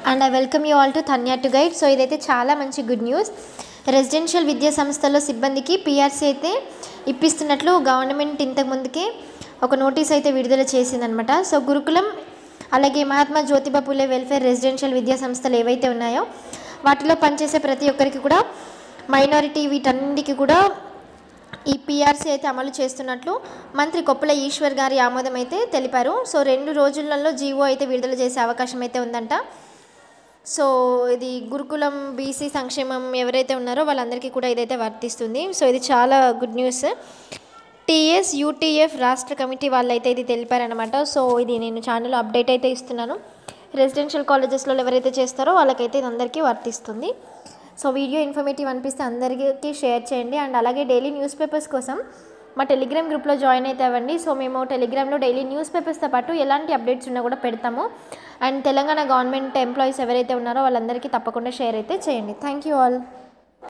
and I welcome you all to Dhanya to guide so ఇదైతే చాలా మంచి గుడ్ న్యూస్ రెసిడెన్షియల్ విద్యా సంస్థల్లో సిబ్బందికి పీఆర్సీ అయితే ఇప్పిస్తున్నట్లు గవర్నమెంట్ ఇంతకు ముందుకే ఒక నోటీస్ అయితే విడుదల చేసిందనమాట సో గురుకులం అలాగే మహాత్మా జ్యోతిబా పూలే వెల్ఫేర్ రెసిడెన్షియల్ విద్యా సంస్థలు ఏవైతే ఉన్నాయో వాటిలో పనిచేసే ప్రతి ఒక్కరికి కూడా మైనారిటీ వీటన్నిటికీ కూడా ఈ పీఆర్సీ అయితే అమలు చేస్తున్నట్లు మంత్రి కొప్పుల ఈశ్వర్ గారి ఆమోదం అయితే తెలిపారు సో రెండు రోజులలో జీవో అయితే విడుదల చేసే అవకాశం అయితే ఉందంట సో ఇది గురుకులం బీసీ సంక్షేమం ఎవరైతే ఉన్నారో వాళ్ళందరికీ కూడా ఇదైతే వర్తిస్తుంది సో ఇది చాలా గుడ్ న్యూస్ టీఎస్ యూటీఎఫ్ రాష్ట్ర కమిటీ వాళ్ళు అయితే ఇది తెలిపారనమాట సో ఇది నేను ఛానల్లో అప్డేట్ అయితే ఇస్తున్నాను రెసిడెన్షియల్ కాలేజెస్లో ఎవరైతే చేస్తారో వాళ్ళకైతే ఇది అందరికీ వర్తిస్తుంది సో వీడియో ఇన్ఫర్మేటివ్ అనిపిస్తే అందరికీ షేర్ చేయండి అండ్ అలాగే డైలీ న్యూస్ పేపర్స్ కోసం మా టెలిగ్రామ్ గ్రూప్లో జాయిన్ అయితే అవ్వండి సో మేము టెలిగ్రామ్లో డైలీ న్యూస్ పేపర్స్తో పాటు ఎలాంటి అప్డేట్స్ ఉన్నా కూడా పెడతాము అండ్ తెలంగాణ గవర్నమెంట్ ఎంప్లాయీస్ ఎవరైతే ఉన్నారో వాళ్ళందరికీ తప్పకుండా షేర్ అయితే చేయండి థ్యాంక్ యూ ఆల్